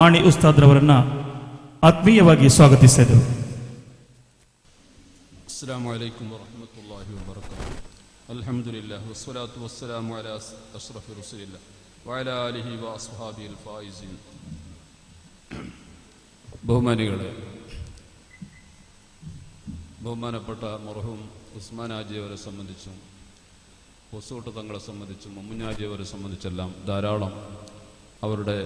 ಮಾಣಿ ಉಸ್ತಾದ್ರವರನ್ನ ಆತ್ಮೀಯವಾಗಿ ಸ್ವಾಗತಿಸಿದರು السلام عليكم ورحمة الله وبركاته الحمد لله والصلاة والسلام على أشرف رسول الله وعلى آله وأصحابه الفائزين ബഹുമാനികളെ ബഹുമാനപ്പെട്ട മർഹൂം ഉസ്മാൻ ആജിയവരെ സംബന്ധിച്ചും പൊസൂട്ട് തങ്ങളെ സംബന്ധിച്ചും മമ്മുഞ്ഞാജിയവരെ സംബന്ധിച്ചെല്ലാം ധാരാളം അവരുടെ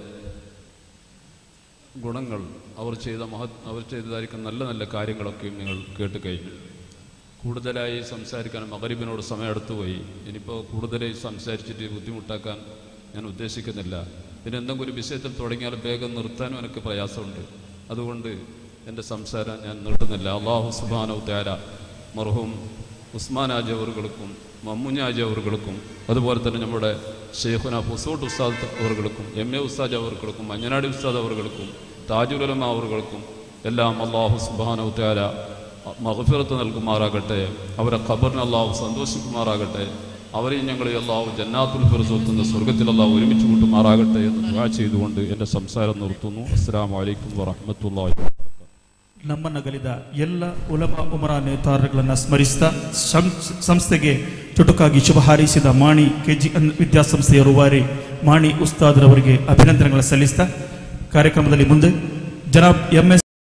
ഗുണങ്ങൾ അവർ ചെയ്ത മഹത് അവർ ചെയ്തതായിരിക്കും നല്ല നല്ല കാര്യങ്ങളൊക്കെയും നിങ്ങൾ കേട്ട് കഴിഞ്ഞു കൂടുതലായി സംസാരിക്കാൻ മകരീബിനോട് സമയമെടുത്തു പോയി ഇനിയിപ്പോൾ കൂടുതലായി സംസാരിച്ചിട്ട് ബുദ്ധിമുട്ടാക്കാൻ ഞാൻ ഉദ്ദേശിക്കുന്നില്ല പിന്നെ എന്തെങ്കിലും ഒരു വിഷയത്തിൽ തുടങ്ങിയാൽ വേഗം നിർത്താനും എനിക്ക് പ്രയാസമുണ്ട് അതുകൊണ്ട് എൻ്റെ സംസാരം ഞാൻ നിർത്തുന്നില്ല അള്ളാഹു സുബാനോ ത്യാര മർഹൂം ഉസ്മാൻ ആജി അവറുകൾക്കും മമ്മുഞ്ഞ ആജി അവറുകൾക്കും അതുപോലെ തന്നെ നമ്മുടെ ഷെയ്ഖുന ഫുസോട്ട് ഉസ്താദ് അവറുകൾക്കും എം എ ഉസ്താദ് അവർകൾക്കും മഞ്ഞനാടി ഉസ്താദ് അവർകൾക്കും താജുലമ അവർകൾക്കും എല്ലാം അള്ളാഹു സുബാനോ ത്യാര മഹഫിറത്ത് നൽകുമാറാകട്ടെ അവരെ ഖബറിന് അള്ളാഹു സന്തോഷിക്കുമാറാകട്ടെ അവരെയും ഞങ്ങളെ അള്ളാഹു ജന്നാത്തുൽ ഫിറസോത്തുന്ന സ്വർഗത്തിൽ അള്ളാഹു ഒരുമിച്ച് കൂട്ടുമാറാകട്ടെ എന്ന് ദുആ ചെയ്തുകൊണ്ട് എൻ്റെ സംസാരം നിർത്തുന്നു അസ്സാം വലൈക്കും വറഹമത്തല്ലാഹി ನಮ್ಮನ್ನಗಲಿದ ಎಲ್ಲ ಉಲಮ ಉಮರ ನೇತಾರಗಳನ್ನು ಸ್ಮರಿಸಿದ ಸಂ- ಸಂಸ್ಥೆಗೆ ಚುಟುಕಾಗಿ ಶುಭ ಹಾರೈಸಿದ ಮಾಣಿ ಕೆಜಿ ವಿದ್ಯಾಸಂಸ್ಥೆಯ ರೂವಾರಿ ಮಾಣಿ ಉಸ್ತಾದ್ರವರಿಗೆ ಅಭಿನಂದನೆಗಳನ್ನು ಸಲ್ಲಿಸಿದ ಕಾರ್ಯಕ್ರಮದಲ್ಲಿ ಮುಂದೆ ಜನಾಬ್ ಎಂ ಎಸ್